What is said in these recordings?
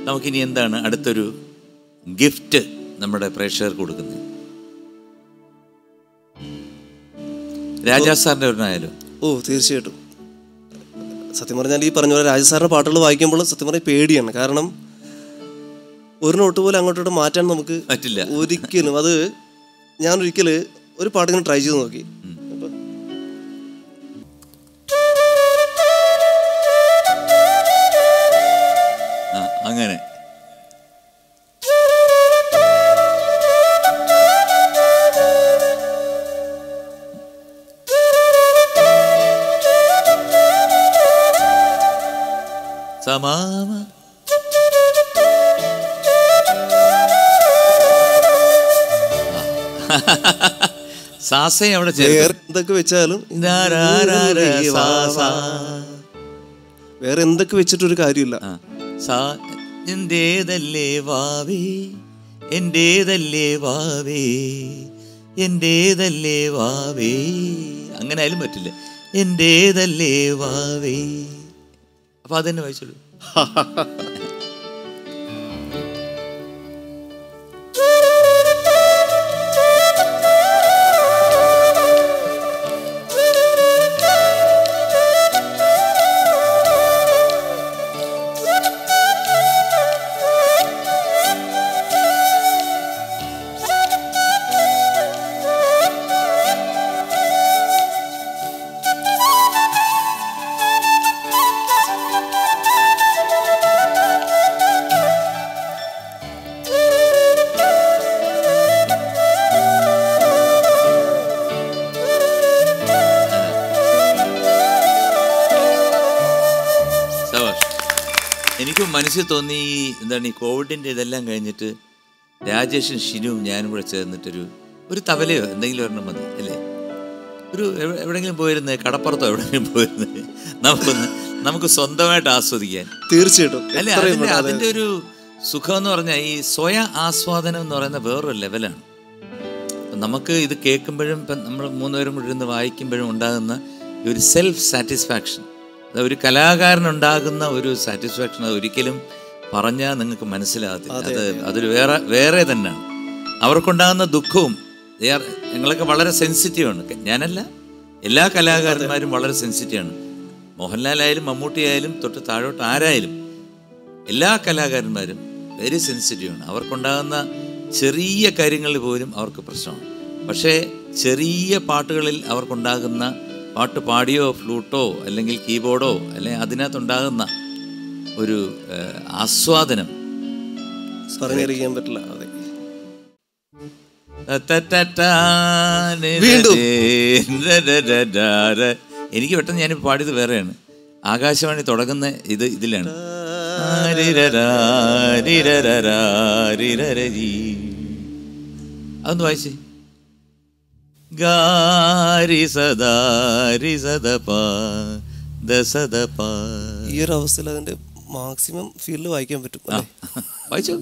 നമുക്കിനി എന്താണ് അടുത്തൊരു ഗിഫ്റ്റ് നമ്മുടെ പ്രേക്ഷകർക്ക് കൊടുക്കുന്നത് രാജാ സാറിൻ്റെ ഒരെണ്ണമായാലും ഓ തീർച്ചയായിട്ടും സത്യം പറഞ്ഞാൽ ഈ പറഞ്ഞ പോലെ രാജസാറിൻ്റെ പാട്ടുകൾ വായിക്കുമ്പോൾ സത്യം പറഞ്ഞാൽ പേടിയാണ് കാരണം ഒരു നോട്ട് പോലും അങ്ങോട്ടോട്ട് മാറ്റാൻ നമുക്ക് പറ്റില്ല ഒരിക്കലും അത് ഞാൻ ഒരിക്കൽ ഒരു പാട്ടിങ്ങനെ ട്രൈ ചെയ്ത് നോക്കി അപ്പൊ ആ, അങ്ങനെ സമാമ സാസയും അവിടെ ചേർക്കും വേറെ എന്തൊക്കെ വെച്ചാലും ദാരാരാര സാസാ. വേറെ എന്തൊക്കെ വെച്ചിട്ടൊരു കാര്യമില്ല ആ. സാ എൻ്റേതല്ലേ വാവേ എൻ്റേതല്ലേ വാവേ എൻ്റേതല്ലേ വാവേ അങ്ങനെ ആയാലും പറ്റില്ല എൻ്റേതല്ലേ വാവേ അപ്പൊ അതന്നെ വായിച്ചോളൂ സവാഷ് എനിക്ക് മനസ്സിൽ തോന്നി ഈ എന്താണ് ഈ കോവിഡിൻ്റെ ഇതെല്ലാം കഴിഞ്ഞിട്ട് രാജേഷും ഷിനുവും ഞാനും കൂടെ ചേർന്നിട്ടൊരു ഒരു തവലയോ എന്തെങ്കിലും ഒരെണ്ണം മതി അല്ലേ ഒരു എവിടെ- എവിടെയെങ്കിലും പോയിരുന്ന് കടപ്പുറത്തോ എവിടെയെങ്കിലും പോയിരുന്ന് നമുക്കൊന്ന് നമുക്ക് സ്വന്തമായിട്ട് ആസ്വദിക്കാൻ തീർച്ചയായിട്ടും അല്ലെ എത്രയും അതിന്റെ പെട്ടെന്ന് അതിന്റെ ഒരു സുഖം എന്ന് പറഞ്ഞാൽ ഈ സ്വയ ആസ്വാദനം എന്ന് പറയുന്ന വേറൊരു ലെവലാണ് അപ്പം നമുക്ക് ഇത് കേൾക്കുമ്പോഴും ഇപ്പം നമ്മൾ മൂന്നുപേരും കൂടി ഇരുന്ന് വായിക്കുമ്പോഴും ഉണ്ടാകുന്ന ഈ ഒരു സെൽഫ് സാറ്റിസ്ഫാക്ഷൻ അത് ഒരു കലാകാരനുണ്ടാകുന്ന ഒരു സാറ്റിസ്ഫാക്ഷൻ അത് ഒരിക്കലും പറഞ്ഞാൽ നിങ്ങൾക്ക് മനസ്സിലാകത്തില്ല അത് അതൊരു വേറെ വേറെ തന്നെയാണ് അവർക്കുണ്ടാകുന്ന ദുഃഖവും they are- ഞങ്ങളൊക്കെ വളരെ സെൻസിറ്റീവാണ് ഞാനല്ല എല്ലാ കലാകാരന്മാരും വളരെ സെൻസിറ്റീവാണ് മോഹൻലാൽ ആയാലും മമ്മൂട്ടി ആയാലും തൊട്ട് താഴോട്ട് ആരായാലും എല്ലാ കലാകാരന്മാരും വെരി സെൻസിറ്റീവാണ് അവർക്കുണ്ടാകുന്ന ചെറിയ കാര്യങ്ങളിൽ പോലും അവർക്ക് പ്രശ്നമാണ് പക്ഷേ ചെറിയ പാട്ടുകളിൽ അവർക്കുണ്ടാകുന്ന പാട്ട് പാടിയോ ഫ്ലൂട്ടോ അല്ലെങ്കിൽ കീബോർഡോ അല്ലെങ്കിൽ അതിനകത്തുണ്ടാകുന്ന ഒരു ഏഹ്, ആസ്വാദനം പറഞ്ഞറിയിക്കാൻ പറ്റില്ല അതെ വീണ്ടും എനിക്ക് പെട്ടെന്ന് ഞാൻ പാടിയത് വേറെയാണ് ആകാശവാണി തുടങ്ങുന്ന ഇത് ഇതിലാണ് അതൊന്ന് വായിച്ചേ ഗാരി സദാരി സദപ ദസദപ ഈ ഒരു അവസ്ഥയിൽ അതിന്റെ മാക്സിമം ഫീൽഡ് വായിക്കാൻ പറ്റും ആ, അല്ലേ വായിച്ചോ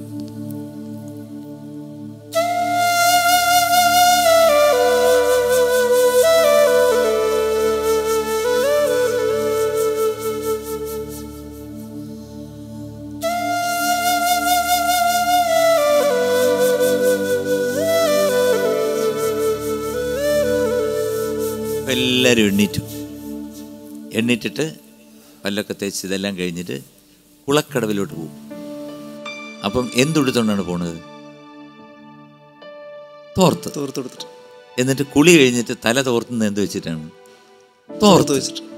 അപ്പം എല്ലാവരും എണ്ണീറ്റു എണ്ണീറ്റിട്ട് പല്ലൊക്കെ തേച്ച് ഇതെല്ലാം കഴിഞ്ഞിട്ട് കുളക്കടവിലോട്ട് പോകും അപ്പം എന്തുടുത്തോണ്ടാണ് പോണത് തോർത്ത് തോർത്ത് കൊടുത്തിട്ട് എന്നിട്ട് കുളി കഴിഞ്ഞിട്ട് തല തോർത്തുന്നത് എന്ത് വെച്ചിട്ടാണ് തോർത്ത് തോർത്ത് വെച്ചിട്ട്